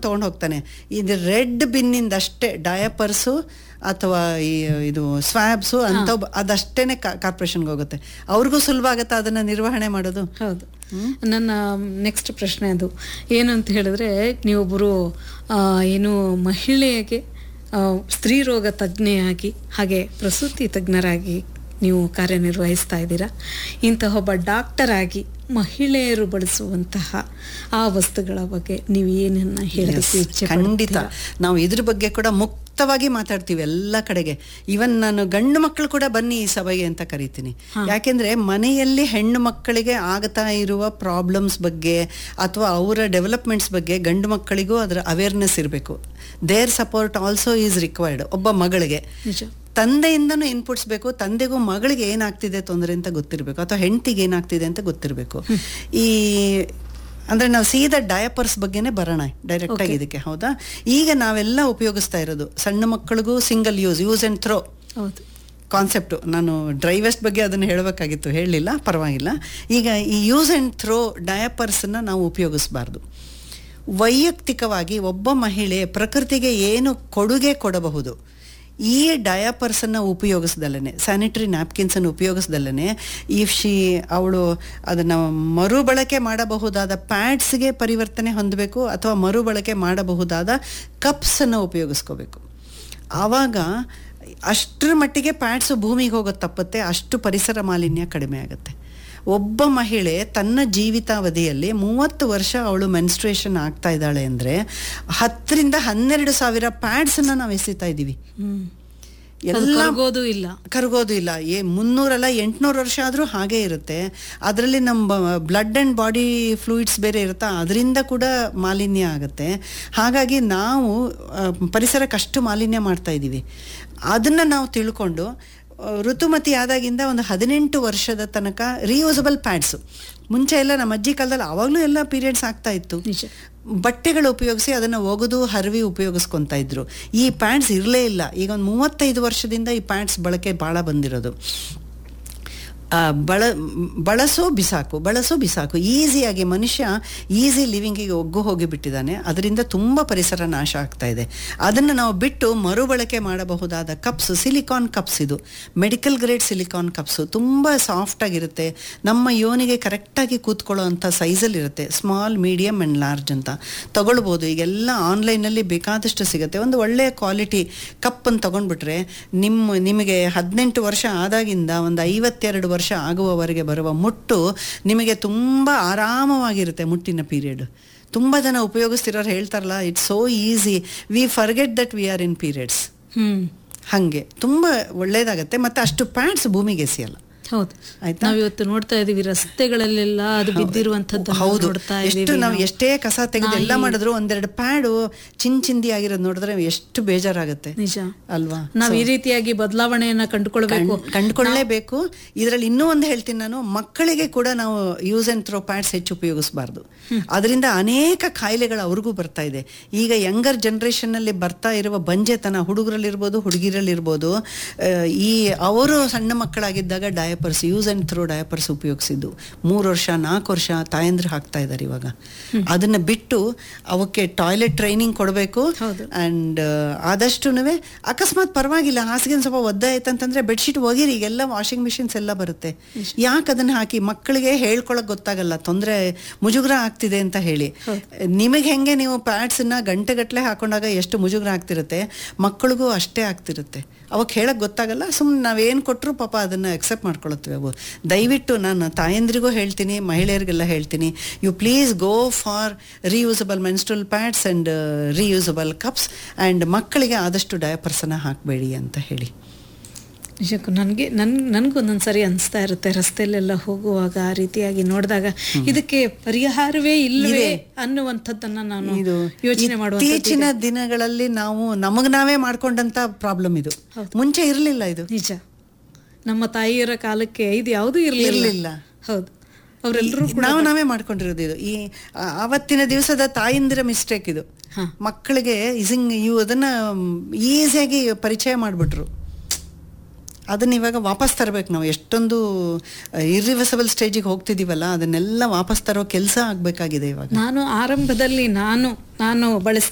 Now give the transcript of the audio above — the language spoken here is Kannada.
ತೊಗೊಂಡು ಹೋಗ್ತಾನೆ ಇದು ರೆಡ್ ಬಿನ್ನಿಂದ ಅಷ್ಟೇ ಡಯಪರ್ಸು ಅಥವಾ ಈ ಇದು ಸ್ವ್ಯಾಬ್ಸು ಅಂತ ಅದಷ್ಟೇನೆ ಕಾರ್ಪೊರೇಷನ್ಗೆ ಹೋಗುತ್ತೆ ಅವ್ರಿಗೂ ಸುಲಭ ಆಗುತ್ತಾ ಅದನ್ನ ನಿರ್ವಹಣೆ ಮಾಡೋದು ಹೌದು ನನ್ನ ನೆಕ್ಸ್ಟ್ ಪ್ರಶ್ನೆ ಅದು ಏನು ಅಂತ ಹೇಳಿದ್ರೆ ನೀವೊಬ್ಬರು ಆ, ಏನು ಮಹಿಳೆಗೆ ಆ, ಸ್ತ್ರೀ ರೋಗ ತಜ್ಞೆಯಾಗಿ ಹಾಗೆ ಪ್ರಸೂತಿ ತಜ್ಞರಾಗಿ ನೀವು ಕಾರ್ಯನಿರ್ವಹಿಸ್ತಾ ಇದ್ದೀರಾ ಇಂತಹ ಒಬ್ಬ ಡಾಕ್ಟರ್ ಆಗಿ ಮಹಿಳೆಯರು ಬಳಸುವಂತಹ ಆ ವಸ್ತುಗಳ ಬಗ್ಗೆ ನೀವು ಏನನ್ನ ಹೇಳೋದಕ್ಕೆ ಇಚ್ಛೆ ಖಂಡಿತ ಪಡ್ತೀರಾ? ನಾವು ಇದ್ರ ಬಗ್ಗೆ ಕೂಡ ಮುಕ್ತವಾಗಿ ಮಾತಾಡ್ತೀವಿ ಎಲ್ಲ ಕಡೆಗೆ ಇವನ್ ನಾನು ಗಂಡು ಮಕ್ಕಳು ಕೂಡ ಬನ್ನಿ ಈ ಸಭೆಗೆ ಅಂತ ಕರಿತೀನಿ ಯಾಕೆಂದ್ರೆ ಮನೆಯಲ್ಲಿ ಹೆಣ್ಣು ಮಕ್ಕಳಿಗೆ ಆಗ್ತಾ ಇರುವ ಪ್ರಾಬ್ಲಮ್ಸ್ ಬಗ್ಗೆ ಅಥವಾ ಅವರ ಡೆವಲಪ್ಮೆಂಟ್ಸ್ ಬಗ್ಗೆ ಗಂಡು ಮಕ್ಕಳಿಗೂ ಅದರ ಅವೇರ್ನೆಸ್ ಇರಬೇಕು there support also is required ಒಬ್ಬ ಮಗಳಿಗೆ ನಿಜ ತಂದೆಯಿಂದನೂ ಇನ್ಪುಟ್ಸ್ ಬೇಕು ತಂದೆಗೂ ಮಗಳಿಗೆ ಏನಾಗ್ತಿದೆ ತೊಂದರೆ ಅಂತ ಗೊತ್ತಿರಬೇಕು ಅಥವಾ ಹೆಂಡತಿಗೆ ಏನಾಗ್ತಿದೆ ಅಂತ ಗೊತ್ತಿರಬೇಕು ಈ ಅಂದ್ರೆ ನಾವು ಸೀದಾ ಡಯಪರ್ಸ್ ಬಗ್ಗೆನೇ ಬರೋಣ ಡೈರೆಕ್ಟ್ ಆಗಿ ಇದಕ್ಕೆ ಹೌದಾ ಈಗ ನಾವೆಲ್ಲ ಉಪಯೋಗಿಸ್ತಾ ಇರೋದು ಸಣ್ಣ ಮಕ್ಕಳಿಗೂ single use use and throw ಹೌದು ಕಾನ್ಸೆಪ್ಟು ನಾನು ಡ್ರೈವೆಸ್ಟ್ ಬಗ್ಗೆ ಅದನ್ನು ಹೇಳಬೇಕಾಗಿತ್ತು ಹೇಳಲಿಲ್ಲ ಪರವಾಗಿಲ್ಲ ಈಗ ಈ ಯೂಸ್ ಆ್ಯಂಡ್ ಥ್ರೋ ಡಯಪರ್ಸನ್ನು ನಾವು ಉಪಯೋಗಿಸಬಾರ್ದು ವೈಯಕ್ತಿಕವಾಗಿ ಒಬ್ಬ ಮಹಿಳೆ ಪ್ರಕೃತಿಗೆ ಏನು ಕೊಡುಗೆ ಕೊಡಬಹುದು ಈ ಡಯಾಪರ್ಸನ್ನು ಉಪಯೋಗಿಸ್ದಲ್ಲೇ ಸ್ಯಾನಿಟರಿ ನ್ಯಾಪ್ಕಿನ್ಸನ್ನು ಉಪಯೋಗಿಸ್ದಲ್ಲೇ ಇಫ್ ಶಿ ಅವಳು ಅದನ್ನು ಮರುಬಳಕೆ ಮಾಡಬಹುದಾದ ಪ್ಯಾಡ್ಸ್ಗೆ ಪರಿವರ್ತನೆ ಹೊಂದಬೇಕು ಅಥವಾ ಮರುಬಳಕೆ ಮಾಡಬಹುದಾದ ಕಪ್ಸನ್ನು ಉಪಯೋಗಿಸ್ಕೋಬೇಕು ಆವಾಗ ಅಷ್ಟರ ಮಟ್ಟಿಗೆ ಪ್ಯಾಡ್ಸು ಭೂಮಿಗೆ ಹೋಗೋದು ತಪ್ಪತ್ತೆ ಅಷ್ಟು ಪರಿಸರ ಮಾಲಿನ್ಯ ಕಡಿಮೆ ಆಗುತ್ತೆ ಒಬ್ಬ ಮಹಿಳೆ ತನ್ನ ಜೀವಿತಾವಧಿಯಲ್ಲಿ ಮೂವತ್ತು ವರ್ಷ ಅವಳು ಮೆನ್ಸ್ಟ್ರೇಷನ್ ಆಗ್ತಾ ಇದ್ದಾಳೆ ಅಂದರೆ ಹತ್ತರಿಂದ ಹನ್ನೆರಡು ಸಾವಿರ ಪ್ಯಾಡ್ಸನ್ನು ನಾವು ಎಸಿತಾ ಇದ್ದೀವಿ ಹ್ಮ್ ಎಲ್ಲ ಕರ್ಗೋದು ಇಲ್ಲ ಕರಗೋದು ಇಲ್ಲ ಏ ಮುನ್ನೂರಲ್ಲ ಎಂಟುನೂರು ವರ್ಷ ಆದರೂ ಹಾಗೇ ಇರುತ್ತೆ ಅದರಲ್ಲಿ ನಮ್ಮ ಬ್ಲಡ್ ಆ್ಯಂಡ್ ಬಾಡಿ ಫ್ಲೂಯಿಡ್ಸ್ ಬೇರೆ ಇರುತ್ತಾ ಅದರಿಂದ ಕೂಡ ಮಾಲಿನ್ಯ ಆಗುತ್ತೆ ಹಾಗಾಗಿ ನಾವು ಆ, ಪರಿಸರಕ್ಕೆ ಅಷ್ಟು ಮಾಲಿನ್ಯ ಮಾಡ್ತಾ ಇದ್ದೀವಿ ಅದನ್ನು ನಾವು ತಿಳ್ಕೊಂಡು ಆ, ಋತುಮತಿ ಆದಾಗಿಂದ ಒಂದು ಹದಿನೆಂಟು ವರ್ಷದ ತನಕ ರಿಯೂಸಬಲ್ ಪ್ಯಾಡ್ಸು ಮುಂಚೆ ಎಲ್ಲ ನಮ್ಮ ಅಜ್ಜಿ ಕಾಲದಲ್ಲಿ ಆವಾಗಲೂ ಎಲ್ಲ ಪೀರಿಯಡ್ಸ್ ಆಗ್ತಾ ಇತ್ತು ನಿಜ ಬಟ್ಟೆಗಳು ಉಪಯೋಗಿಸಿ ಅದನ್ನು ಒಗೆದು ಹರವಿ ಉಪಯೋಗಿಸ್ಕೊತಾ ಇದ್ರು ಈ ಪ್ಯಾಂಟ್ಸ್ ಇರಲೇ ಇಲ್ಲ ಈಗ ಒಂದು ಮೂವತ್ತೈದು ವರ್ಷದಿಂದ ಈ ಪ್ಯಾಂಟ್ಸ್ ಬಳಕೆ ಭಾಳ ಬಂದಿರೋದು ಆ, ಬಳ ಬಳಸೋ ಬಿಸಾಕು ಬಳಸೋ ಬಿಸಾಕು ಈಸಿಯಾಗಿ ಮನುಷ್ಯ ಈಸಿ ಲಿವಿಂಗಿಗೆ ಒಗ್ಗು ಹೋಗಿ ಬಿಟ್ಟಿದ್ದಾನೆ ಅದರಿಂದ ತುಂಬ ಪರಿಸರ ನಾಶ ಆಗ್ತಾ ಇದೆ ಅದನ್ನು ನಾವು ಬಿಟ್ಟು ಮರುಬಳಕೆ ಮಾಡಬಹುದಾದ ಕಪ್ಸ್ ಸಿಲಿಕಾನ್ ಕಪ್ಸ್ ಇದು ಮೆಡಿಕಲ್ ಗ್ರೇಡ್ ಸಿಲಿಕಾನ್ ಕಪ್ಸು ತುಂಬ ಸಾಫ್ಟ್ ಆಗಿರುತ್ತೆ ನಮ್ಮ ಯೋನಿಗೆ ಕರೆಕ್ಟಾಗಿ ಕೂತ್ಕೊಳ್ಳೋ ಅಂಥ ಸೈಜಲ್ಲಿರುತ್ತೆ ಸ್ಮಾಲ್ ಮೀಡಿಯಮ್ ಆ್ಯಂಡ್ ಲಾರ್ಜ್ ಅಂತ ತಗೊಳ್ಬೋದು ಈಗೆಲ್ಲ ಆನ್ಲೈನಲ್ಲಿ ಬೇಕಾದಷ್ಟು ಸಿಗುತ್ತೆ ಒಂದು ಒಳ್ಳೆಯ ಕ್ವಾಲಿಟಿ ಕಪ್ಪನ್ನು ತಗೊಂಡ್ಬಿಟ್ರೆ ನಿಮ್ಮ ನಿಮಗೆ ಹದಿನೆಂಟು ವರ್ಷ ಆದಾಗಿಂದ ಒಂದು ಐವತ್ತೆರಡು ವರ್ಷ ಆಗುವವರೆಗೆ ಬರುವ ಮುಟ್ಟು ನಿಮಗೆ ತುಂಬ ಆರಾಮವಾಗಿರುತ್ತೆ ಮುಟ್ಟಿನ ಪೀರಿಯಡ್ ತುಂಬ ಜನ ಉಪಯೋಗಿಸ್ತಿರೋರು ಹೇಳ್ತಾರಲ್ಲ it's so easy we forget that we are in periods hmm ಹಾಗೆ ತುಂಬ ಒಳ್ಳೇದಾಗತ್ತೆ ಮತ್ತು ಅಷ್ಟು ಪ್ಯಾಂಟ್ಸ್ ಭೂಮಿಗೆ ಎಸೆಯಲ್ಲ ಹೌದು ಆಯ್ತಾ? ನಾವಿವತ್ತು ನೋಡ್ತಾ ಇದೀವಿ ರಸ್ತೆಗಳಲ್ಲೆಲ್ಲ ಅದು ಬಿದ್ದಿರುವಂತದ್ದು ಹೌದು ನೋಡ್ತಾ ಎಷ್ಟು ಇದೀವಿ ನಾವು ನಾವು. ಎಷ್ಟೇ ಕಸ ತೆಗೆದು ಎಲ್ಲ ಮಾಡಿದ್ರು ಒಂದೆರಡು ಪ್ಯಾಡು ಚಿನ್ ಚಿಂದಿ ಆಗಿರೋದು ನೋಡಿದ್ರೆ ಎಷ್ಟು ಬೇಜಾರಾಗುತ್ತೆ ನಿಜ ಅಲ್ವಾ ನಾವ್ ಈ ರೀತಿಯಾಗಿ ಬದಲಾವಣೆಯನ್ನ ಕಂಡುಕೊಳ್ಬೇಕು ಕಂಡ್- ಕಂಡ್ಕೊಳ್ಳೇಬೇಕು ಇದರಲ್ಲಿ ಇನ್ನೂ ಒಂದು ಹೇಳ್ತೀನಿ ನಾನು ಮಕ್ಕಳಿಗೆ ಕೂಡ ನಾವು ಯೂಸ್ ಅಂಡ್ ಥ್ರೋ ಪ್ಯಾಡ್ಸ್ ಹೆಚ್ಚು ಉಪಯೋಗಿಸಬಾರ್ದು ಅದರಿಂದ ಅನೇಕ ಕಾಯಿಲೆಗಳು ಅವ್ರಿಗೂ ಬರ್ತಾ ಇದೆ ಈಗ ಯಂಗರ್ ಜನರೇಷನ್ನಲ್ಲಿ ಬರ್ತಾ ಇರುವ ಬಂಜೆತನ ಹುಡುಗರಲ್ಲಿರ್ಬೋದು ಹುಡುಗಿರಲ್ಲಿರ್ಬೋದು ಆ, ಈ ಅವರು ಸಣ್ಣ ಮಕ್ಕಳಾಗಿದ್ದಾಗ diapers use and throw diapers ಉಪಯೋಗಿಸಿದ್ದು ಮೂರು ವರ್ಷ ನಾಲ್ಕು ವರ್ಷ ತಾಯಂದ್ರು ಹಾಕ್ತಾ ಇದ್ದಾರೆ ಇವಾಗ ಅದನ್ನ ಬಿಟ್ಟು ಅವಕ್ಕೆ ಟಾಯ್ಲೆಟ್ ಟ್ರೈನಿಂಗ್ ಕೊಡಬೇಕು ಹೌದು. ಅಂಡ್ ಆದಷ್ಟು ಅಕಸ್ಮಾತ್ ಪರವಾಗಿಲ್ಲ ಹಾಸಿಗೆ ಸ್ವಲ್ಪ ಒದ್ದ ಆಯ್ತಂತಂದ್ರೆ ಬೆಡ್ಶೀಟ್ ಒಗಿರಿ ಈಗೆಲ್ಲ ವಾಷಿಂಗ್ ಮಿಷಿನ್ಸ್ ಎಲ್ಲ ಬರುತ್ತೆ ಯಾಕೆ ಅದನ್ನ ಹಾಕಿ ಮಕ್ಕಳಿಗೆ ಹೇಳ್ಕೊಳಕ್ ಗೊತ್ತಾಗಲ್ಲ ತೊಂದರೆ ಮುಜುಗರ ಆಗ್ತಿದೆ ಅಂತ ಹೇಳಿ ನಿಮಗೆ ಹೆಂಗೆ ನೀವು ಪ್ಯಾಡ್ಸನ್ನ ಗಂಟೆಗಟ್ಟಲೆ ಹಾಕೊಂಡಾಗ ಎಷ್ಟು ಮುಜುಗರ ಆಗ್ತಿರುತ್ತೆ ಮಕ್ಕಳಿಗೂ ಅಷ್ಟೇ ಆಗ್ತಿರುತ್ತೆ ಅವಾಗ ಹೇಳಕ್ ಗೊತ್ತಾಗಲ್ಲ ಸುಮ್ಮನೆ ನಾವೇನು ಕೊಟ್ಟರು ಪಾಪ ಅದನ್ನ ಅಕ್ಸೆಪ್ಟ್ ಮಾಡ್ಕೊಳತ್ತೀವಿ ಅವು ದಯವಿಟ್ಟು ನಾನು ತಾಯಂದ್ರಿಗೂ ಹೇಳ್ತೀನಿ ಮಹಿಳೆಯರಿಗೆಲ್ಲ ಹೇಳ್ತೀನಿ you please go for reusable menstrual pads and reusable cups and ಮಕ್ಕಳಿಗೆ ಆದಷ್ಟು ಡಯಪರ್ಸನ್ನ ಹಾಕಬೇಡಿ ಅಂತ ಹೇಳಿ ನಿಜಕ್ಕೂ ನನಗೆ ನನ್ ನನ್ಗೂ ಒಂದೊಂದ್ಸರಿ ಅನಿಸ್ತಾ ಇರುತ್ತೆ ರಸ್ತೆಯಲ್ಲೆಲ್ಲ ಹೋಗುವಾಗ ಆ ರೀತಿಯಾಗಿ ನೋಡಿದಾಗ ಇದಕ್ಕೆ ಪರಿಹಾರವೇ ಇಲ್ಲವೇ ಅನ್ನುವಂಥದ್ದನ್ನ ನಾನು ಇದು ಯೋಚನೆ ಮಾಡುವಂಥದ್ದು ಇತ್ತೀಚಿನ ದಿನಗಳಲ್ಲಿ ನಾವು ನಮಗ್ ನಾವೇ ಮಾಡ್ಕೊಂಡಂತ ಪ್ರಾಬ್ಲಮ್ ಇದು ಮುಂಚೆ ಇರಲಿಲ್ಲ ಇದು ನಿಜ ನಮ್ಮ ತಾಯಿಯರ ಕಾಲಕ್ಕೆ ಇದು ಯಾವುದೂ ಇರಲಿಲ್ಲ ಇರ್ಲಿಲ್ಲ. ಹೌದು ಅವರೆಲ್ಲರೂ ನಾವು ನಾವೇ ಮಾಡ್ಕೊಂಡಿರೋದು ಇದು ಈ ಆ- ಆವತ್ತಿನ ದಿವಸದ ತಾಯಂದಿರ ಮಿಸ್ಟೇಕ್ ಇದು ಹಾ. ಮಕ್ಕಳಿಗೆ ಇಸಿಂಗ್ ಇವು ಅದನ್ನ ಈಸಿಯಾಗಿ ಪರಿಚಯ ಮಾಡಿಬಿಟ್ರು ಅದನ್ನ ಇವಾಗ ವಾಪಸ್ ತರಬೇಕು ನಾವು ಎಷ್ಟೊಂದು ಇರ್ರಿವರ್ಸಬಲ್ ಸ್ಟೇಜಿಗೆ ಹೋಗ್ತಿದೀವಲ್ಲ ಅದನ್ನೆಲ್ಲ ವಾಪಸ್ ತರೋ ಕೆಲಸ ಆಗ್ಬೇಕಾಗಿದೆ ಇವಾಗ ನಾನು ಆರಂಭದಲ್ಲಿ ನಾನು ನಾನು ಬಳಸ್